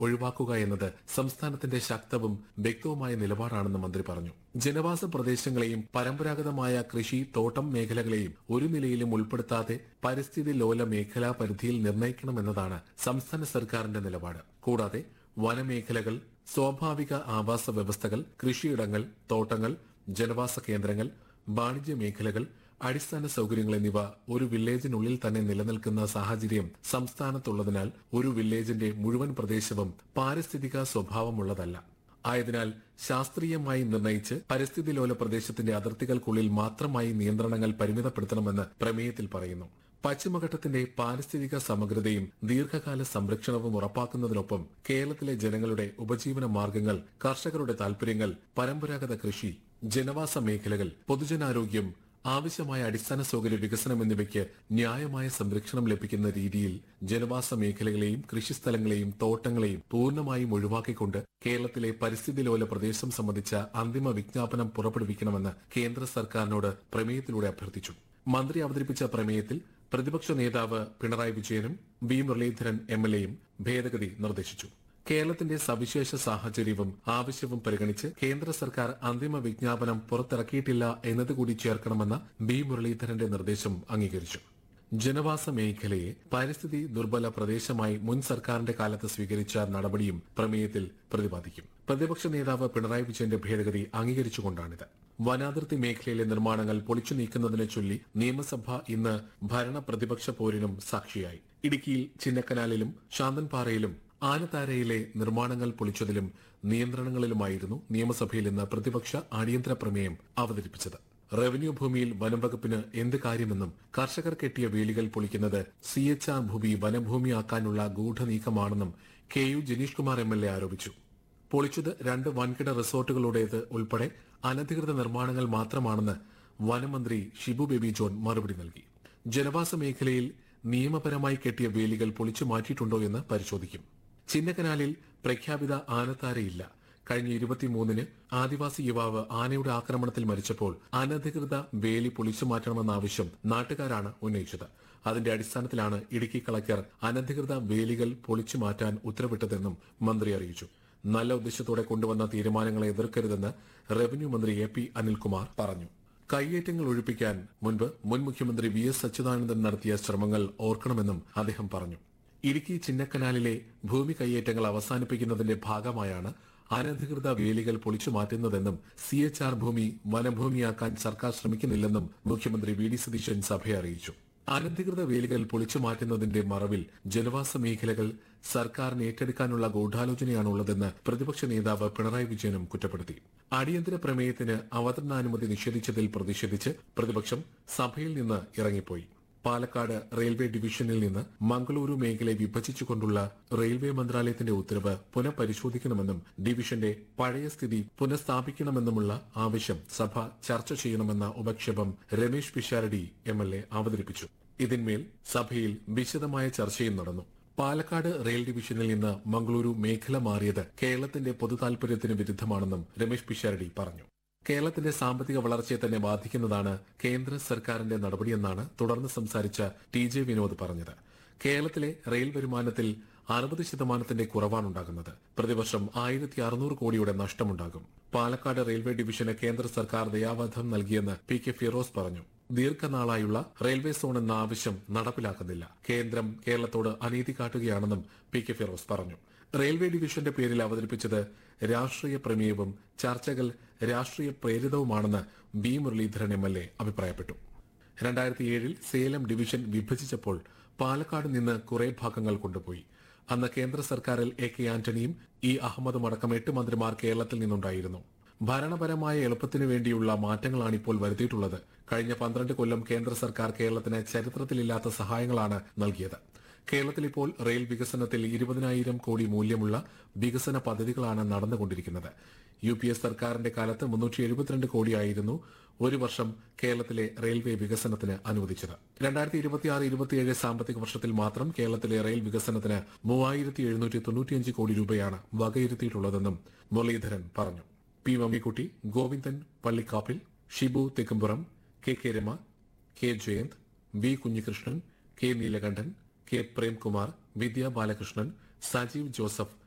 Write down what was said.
ഒഴിവാക്കുക എന്നത് സംസ്ഥാനത്തിന്റെ ശക്തവും വ്യക്തവുമായ നിലപാടാണെന്ന് മന്ത്രി പറഞ്ഞു ജനവാസ പ്രദേശങ്ങളെയും പരമ്പരാഗതമായ കൃഷി തോട്ടം മേഖലകളെയും ഒരു നിലയിലും ഉൾപ്പെടുത്താതെ പരിസ്ഥിതി ലോല മേഖലാ പരിധിയിൽ നിർണ്ണയിക്കണമെന്നതാണ് സംസ്ഥാന സർക്കാരിന്റെ നിലപാട് കൂടാതെ വനമേഖലകൾ സ്വാഭാവിക ആവാസ വ്യവസ്ഥകൾ കൃഷിയിടങ്ങൾ തോട്ടങ്ങൾ ജനവാസ കേന്ദ്രങ്ങൾ വാണിജ്യ മേഖലകൾ അടിസ്ഥാന സൗകര്യങ്ങൾ എന്നിവ ഒരു വില്ലേജിനുള്ളിൽ തന്നെ നിലനിൽക്കുന്ന സാഹചര്യം സംസ്ഥാനത്തുള്ളതിനാൽ ഒരു വില്ലേജിന്റെ മുഴുവൻ പ്രദേശവും പാരിസ്ഥിതിക സ്വഭാവമുള്ളതല്ല ആയതിനാൽ ശാസ്ത്രീയമായി നിർണയിച്ച് പരിസ്ഥിതി ലോല പ്രദേശത്തിന്റെ അതിർത്തികൾക്കുള്ളിൽ മാത്രമായി നിയന്ത്രണങ്ങൾ പരിമിതപ്പെടുത്തണമെന്ന് പ്രമേയത്തിൽ പറയുന്നു പശ്ചിമഘട്ടത്തിന്റെ പാരിസ്ഥിതിക സമഗ്രതയും ദീർഘകാല സംരക്ഷണവും ഉറപ്പാക്കുന്നതിനൊപ്പം കേരളത്തിലെ ജനങ്ങളുടെ ഉപജീവന മാർഗങ്ങൾ കർഷകരുടെ താൽപര്യങ്ങൾ പരമ്പരാഗത കൃഷി ജനവാസ മേഖലകൾ പൊതുജനാരോഗ്യം ആവശ്യമായ അടിസ്ഥാന സൗകര്യ വികസനം എന്നിവയ്ക്ക് ന്യായമായ സംരക്ഷണം ലഭിക്കുന്ന രീതിയിൽ ജനവാസ മേഖലകളെയും കൃഷിസ്ഥലങ്ങളെയും തോട്ടങ്ങളെയും പൂർണ്ണമായും ഒഴിവാക്കിക്കൊണ്ട് കേരളത്തിലെ പരിസ്ഥിതി ലോല പ്രദേശം സംബന്ധിച്ച അന്തിമ വിജ്ഞാപനം പുറപ്പെടുവിക്കണമെന്ന് കേന്ദ്ര സർക്കാരിനോട് പ്രമേയത്തിലൂടെ അഭ്യർത്ഥിച്ചു മന്ത്രി അവതരിപ്പിച്ച പ്രമേയത്തിൽ പ്രതിപക്ഷ നേതാവ് പിണറായി വിജയനും വി മുരളീധരൻ എം എൽ എയും ഭേദഗതി നിർദ്ദേശിച്ചു കേരളത്തിന്റെ സവിശേഷ സാഹചര്യവും ആവശ്യവും പരിഗണിച്ച് കേന്ദ്ര സർക്കാർ അന്തിമ വിജ്ഞാപനം പുറത്തിറക്കിയിട്ടില്ല എന്നതുകൂടി ചേർക്കണമെന്ന ബി മുരളീധരന്റെ നിർദ്ദേശം അംഗീകരിച്ചു ജനവാസ മേഖലയെ പരിസ്ഥിതി ദുർബല പ്രദേശമായി മുൻ സർക്കാരിന്റെ കാലത്ത് സ്വീകരിച്ച നടപടിയും പ്രമേയത്തിൽ പ്രതിപാദിക്കും പ്രതിപക്ഷ നേതാവ് പിണറായി വിജയന്റെ ഭേദഗതി അംഗീകരിച്ചുകൊണ്ടാണിത് വനാതിർത്തി മേഖലയിലെ നിർമ്മാണങ്ങൾ പൊളിച്ചു നീക്കുന്നതിനെ ചൊല്ലി നിയമസഭ ഇന്ന് ഭരണ പ്രതിപക്ഷ പോരിനും സാക്ഷിയായി ഇടുക്കിയിൽ ചിന്നക്കനാലിലും ശാന്തൻപാറയിലും ആനത്താരയിലെ നിർമ്മാണങ്ങൾ പൊളിച്ചതിലും നിയന്ത്രണങ്ങളിലുമായിരുന്നു നിയമസഭയിൽ ഇന്ന് പ്രതിപക്ഷ അടിയന്തര പ്രമേയം അവതരിപ്പിച്ചത് റവന്യൂ ഭൂമിയിൽ വനംവകുപ്പിന് എന്ത് കാര്യമെന്നും കർഷകർ കെട്ടിയ വേലികൾ പൊളിക്കുന്നത് സി എച്ച് ആർ ഭൂമി വനഭൂമിയാക്കാനുള്ള ഗൂഢനീക്കമാണെന്നും K U Janeesh Kumar M L A ആരോപിച്ചു പൊളിച്ചത് രണ്ട് വൻകിട റിസോർട്ടുകളുടേത് ഉൾപ്പെടെ അനധികൃത നിർമ്മാണങ്ങൾ മാത്രമാണെന്ന് വനമന്ത്രി ഷിബു ബേബി ജോൺ മറുപടി നൽകി ജനവാസ മേഖലയിൽ നിയമപരമായി കെട്ടിയ വേലികൾ പൊളിച്ചു മാറ്റിയിട്ടുണ്ടോ എന്ന് പരിശോധിക്കും ചിന്നക്കനാലിൽ പ്രഖ്യാപിത ആനത്താരയില്ല കഴിഞ്ഞ ഇരുപത്തിമൂന്നിന് ആദിവാസി യുവാവ് ആനയുടെ ആക്രമണത്തിൽ മരിച്ചപ്പോൾ അനധികൃത വേലി പൊളിച്ചു മാറ്റണമെന്ന ആവശ്യം നാട്ടുകാരാണ് ഉന്നയിച്ചത് അതിന്റെ അടിസ്ഥാനത്തിലാണ് ഇടുക്കി കളക്ടർ അനധികൃത വേലികൾ പൊളിച്ചു മാറ്റാൻ ഉത്തരവിട്ടതെന്നും മന്ത്രി അറിയിച്ചു നല്ല ഉദ്ദേശത്തോടെ കൊണ്ടുവന്ന തീരുമാനങ്ങളെ എതിർക്കരുതെന്ന് റവന്യൂ മന്ത്രി എ പി അനിൽകുമാർ പറഞ്ഞു കയ്യേറ്റങ്ങൾ ഒഴിപ്പിക്കാൻ മുൻപ് മുൻ മുഖ്യമന്ത്രി വി എസ് അച്യുതാനന്ദൻ നടത്തിയ ശ്രമങ്ങൾ ഓർക്കണമെന്നും അദ്ദേഹം പറഞ്ഞു ഇടുക്കി ചിന്നക്കനാലിലെ ഭൂമി കയ്യേറ്റങ്ങൾ അവസാനിപ്പിക്കുന്നതിന്റെ ഭാഗമായാണ് അനധികൃത വേലികൾ പൊളിച്ചു മാറ്റുന്നതെന്നും സി എച്ച് ആർ ഭൂമി വനഭൂമിയാക്കാൻ സർക്കാർ ശ്രമിക്കുന്നില്ലെന്നും മുഖ്യമന്ത്രി വി ഡി സതീശൻ സഭയെ അറിയിച്ചു അനധികൃത വേലികൾ പൊളിച്ചു മാറ്റുന്നതിന്റെ മറവിൽ ജനവാസ മേഖലകൾ സർക്കാരിന് ഏറ്റെടുക്കാനുള്ള ഗൂഢാലോചനയാണുള്ളതെന്ന് പ്രതിപക്ഷ നേതാവ് പിണറായി വിജയനും കുറ്റപ്പെടുത്തി അടിയന്തര പ്രമേയത്തിന് അവതരണാനുമതി നിഷേധിച്ചതിൽ പ്രതിഷേധിച്ച് പ്രതിപക്ഷം സഭയിൽ നിന്ന് ഇറങ്ങിപ്പോയി പാലക്കാട് റെയിൽവേ ഡിവിഷനിൽ നിന്ന് മംഗളൂരു മേഖലയെ വിഭജിച്ചുകൊണ്ടുള്ള റെയിൽവേ മന്ത്രാലയത്തിന്റെ ഉത്തരവ് പുനഃപരിശോധിക്കണമെന്നും ഡിവിഷന്റെ പഴയ സ്ഥിതി പുനഃസ്ഥാപിക്കണമെന്നുമുള്ള ആവശ്യം സഭ ചർച്ച ചെയ്യണമെന്ന ഉപക്ഷേപം Ramesh Pisharody M L A അവതരിപ്പിച്ചു ഇതിന്മേൽ സഭയിൽ വിശദമായ ചർച്ചയും നടന്നു പാലക്കാട് റെയിൽ ഡിവിഷനിൽ നിന്ന് മംഗളൂരു മേഖല മാറിയത് കേരളത്തിന്റെ പൊതുതാൽപര്യത്തിന് വിരുദ്ധമാണെന്നും രമേശ് പിഷാരടി പറഞ്ഞു കേരളത്തിന്റെ സാമ്പത്തിക വളർച്ചയെ തന്നെ ബാധിക്കുന്നതാണ് കേന്ദ്ര സർക്കാരിന്റെ നടപടിയെന്നാണ് തുടർന്ന് സംസാരിച്ച ടി ജെ വിനോദ് പറഞ്ഞത് കേരളത്തിലെ റെയിൽ വരുമാനത്തിൽ അറുപത് ശതമാനത്തിന്റെ കുറവാണുണ്ടാകുന്നത് പ്രതിവർഷം ആയിരത്തി അറുന്നൂറ് കോടിയുടെ നഷ്ടമുണ്ടാകും പാലക്കാട് റെയിൽവേ ഡിവിഷന് കേന്ദ്ര സർക്കാർ ദയാവധം നൽകിയെന്ന് പി കെ ഫിറോസ് പറഞ്ഞു ദീർഘനാളായുള്ള റെയിൽവേ സോൺ എന്ന ആവശ്യം നടപ്പിലാക്കുന്നില്ല കേന്ദ്രം കേരളത്തോട് അനീതി കാട്ടുകയാണെന്നും പി കെ ഫിറോസ് പറഞ്ഞു റെയിൽവേ ഡിവിഷന്റെ പേരിൽ അവതരിപ്പിച്ചത് രാഷ്ട്രീയ പ്രമേയവും ചർച്ചകൾ രാഷ്ട്രീയ പ്രേരിതവുമാണെന്ന് B Muraleedharan M L A അഭിപ്രായപ്പെട്ടു രണ്ടായിരത്തി ഏഴിൽ സേലം ഡിവിഷൻ വിഭജിച്ചപ്പോൾ പാലക്കാട് നിന്ന് കുറെ ഭാഗങ്ങൾ കൊണ്ടുപോയി അന്ന് കേന്ദ്ര സർക്കാരിൽ എ കെ ആന്റണിയും ഇ അഹമ്മദും അടക്കം എട്ട് മന്ത്രിമാർ കേരളത്തിൽ നിന്നുണ്ടായിരുന്നു ഭരണപരമായ എളുപ്പത്തിനു വേണ്ടിയുള്ള മാറ്റങ്ങളാണ് ഇപ്പോൾ വരുത്തിയിട്ടുള്ളത് കഴിഞ്ഞ പന്ത്രണ്ട് കൊല്ലം കേന്ദ്ര സർക്കാർ കേരളത്തിന് ചരിത്രത്തിലില്ലാത്ത സഹായങ്ങളാണ് നൽകിയത് കേരളത്തിൽ ഇപ്പോൾ റെയിൽ വികസനത്തിൽ ഇരുപതിനായിരം കോടി മൂല്യമുള്ള വികസന പദ്ധതികളാണ് നടന്നുകൊണ്ടിരിക്കുന്നത് യു പി എസ് സർക്കാരിന്റെ കാലത്ത് മുന്നൂറ്റി എഴുപത്തിരണ്ട് കോടിയായിരുന്നു ഒരു വർഷം കേരളത്തിലെ റെയിൽവേ വികസനത്തിന് അനുവദിച്ചത് രണ്ടായിരത്തി ഇരുപത്തിയാറ് ഇരുപത്തിയേഴ് സാമ്പത്തിക വർഷത്തിൽ മാത്രം കേരളത്തിലെ റെയിൽ വികസനത്തിന് മൂവായിരത്തി എഴുന്നൂറ്റി തൊണ്ണൂറ്റിയഞ്ച് കോടി രൂപയാണ് വകയിരുത്തിയിട്ടുള്ളതെന്നും മുരളീധരൻ പറഞ്ഞു P Mammikutty Govindan Pallikkappil Shibu Thekkumpuram K K Rama K Jayanth V Kunhikrishnan K Neelakandan K Premkumar Vidya Balakrishnan Sajeev Joseph